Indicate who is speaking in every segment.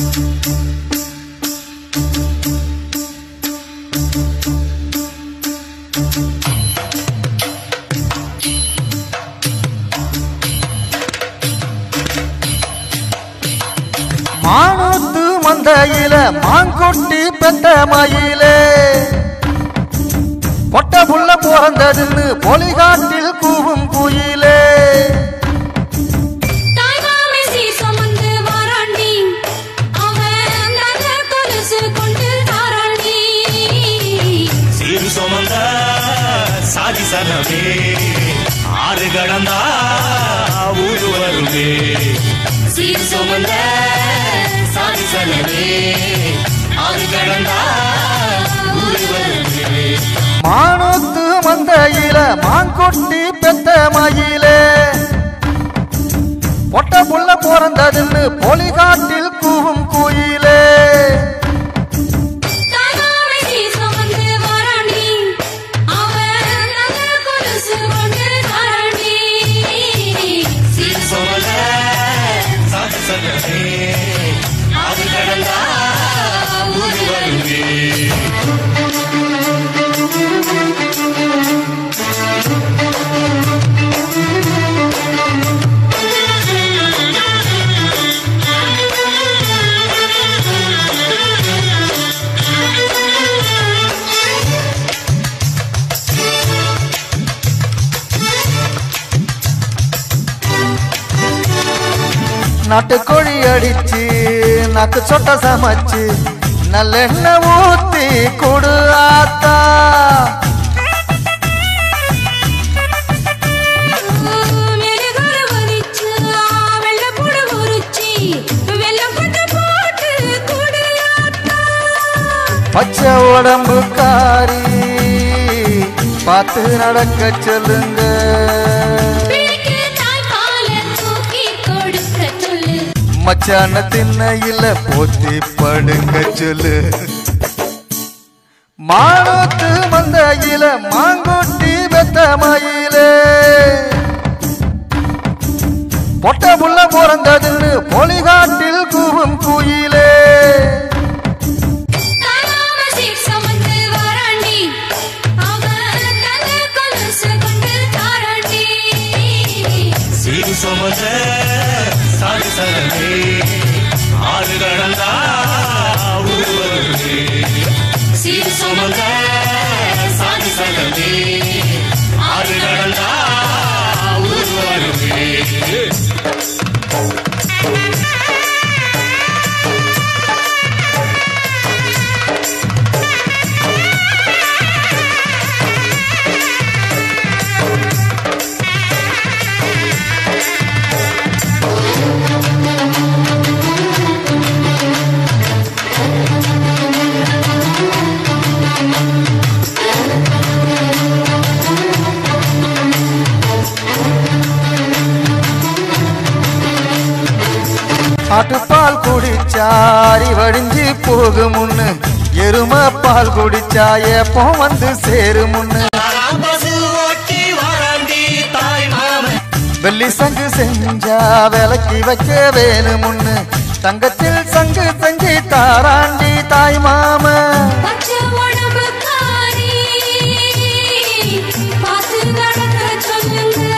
Speaker 1: மானூத்து மந்தையில மாங்கொட்டி பெத்த மயிலே பொட்ட புள்ள பிறந்ததுன்னு பொலிகாட்டில் கூவும் குயிலே
Speaker 2: தாய்மாமே சீர் சுமந்து வாராண்டி. அவன் நல்ல கொலுசு கொண்டு தாராண்டி.
Speaker 3: சீரு சுமந்த சாதி சனமே ஆறு கடந்தா ஊரு வருமே
Speaker 2: சீர் சுமந்த சாதி சனமே, ஆறு கடந்தா ஊரு வருமே.
Speaker 1: மானூத்து மந்தையில மாங்கொட்டி பெத்த மயிலே பொட்ட புள்ள பிறந்ததுன்னு பொலிகாட்டில் கூவும் குயிலே
Speaker 2: தாய்மாமே சீர் சுமந்து வாராண்டி. அவன் நல்ல கொலுசு கொண்டு தாராண்டி. சீர்
Speaker 3: சுமந்த சாதி சனமே ஆறு கடந்தா ஊரு வருமே
Speaker 1: நாட்டுக்கோழி அடிச்சு நாக்கு சொட்ட சமைச்சு நல்லெண்ணெய் ஊத்தி கொடு ஆத்தா
Speaker 2: மெழுகுல ஒலிச்சு, வெள்ளைப்பூடு உரிச்சி, வெல்லம் கொண்டு போட்டு குடு ஆத்தா.
Speaker 1: பச்சை உடம்பு காரி பார்த்து நடக்க சொல்லுங்க
Speaker 2: பிள்ளைக்கு தாய்ப்பாலை தூக்கி கொடுக்க சொல்லு.
Speaker 1: மச்சான திண்ணையில போத்தி படுங்க சொல்லு மானூத்து மந்தையில மாங்கொட்டி வெத்த மயிலே பொட்ட புள்ள பிறந்ததுன்னு பொலிகாட்டில் கூவும் குயிலே
Speaker 2: தாய்மாமா சீர் சுமந்து வாராண்டி. அவன் நல்ல கொலுசு கொண்டு தாராண்டி.
Speaker 3: சீரு சுமந்த சாதி சனமே ஆறு கடந்தா ஊரு வருமே
Speaker 2: சீர் சுமந்த
Speaker 3: சாதி சனமே ஆறு கடந்தா ஊரு வருமே
Speaker 1: ஆட்டுப்பால் குடிச்சாரி வடிஞ்சு போகும் முன்னு எரும பால் குடிச்சா எப்போ வந்து சேரும் முன்னு
Speaker 3: பசு ஓட்டி வராண்டி தாய் மாமன்
Speaker 1: வெள்ளி சங்கு செஞ்சா விலக்கி வைக்க வேணும் முன்னு தங்கத்தில் சங்கு செஞ்சு தாராண்டி தாய் மாம
Speaker 2: பச்சை உடம்புக்காரி, பார்த்து நடக்க சொல்லுங்க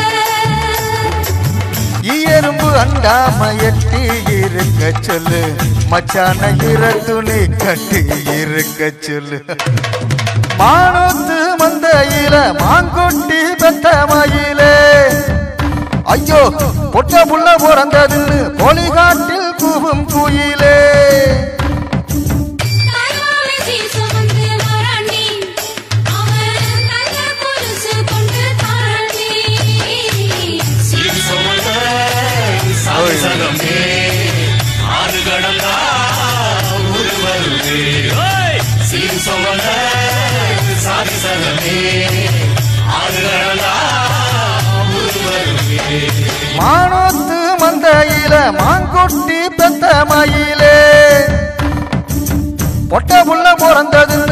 Speaker 1: எறும்பு அண்டாம எட்டி இருக்க சொல்லு மச்சான இர துணி கட்டி இருக்க சொல்லு மானத்து மந்தையில மாங்கொட்டி பெத்த மயிலே ஐயோ பொட்ட புள்ள பிறந்ததுன்னு பொலிகாட்டில் கூவும் குயிலே
Speaker 2: தாய்மாமே சீர் சுமந்து வாராண்டி. அவன் நல்ல கொலுசு கொண்டு தாராண்டி.
Speaker 3: சீர் சுமந்த சாதி சனமே ஆறு கடந்தா ஊரு வருமே சீர் சுமந்த சாதி சனமே ஆறு கடந்தா ஊரு வருமே
Speaker 1: மானத்து மந்தையில மாங்கொட்டி பெத்த மயிலே பொட்ட புள்ள பிறந்ததுன்னு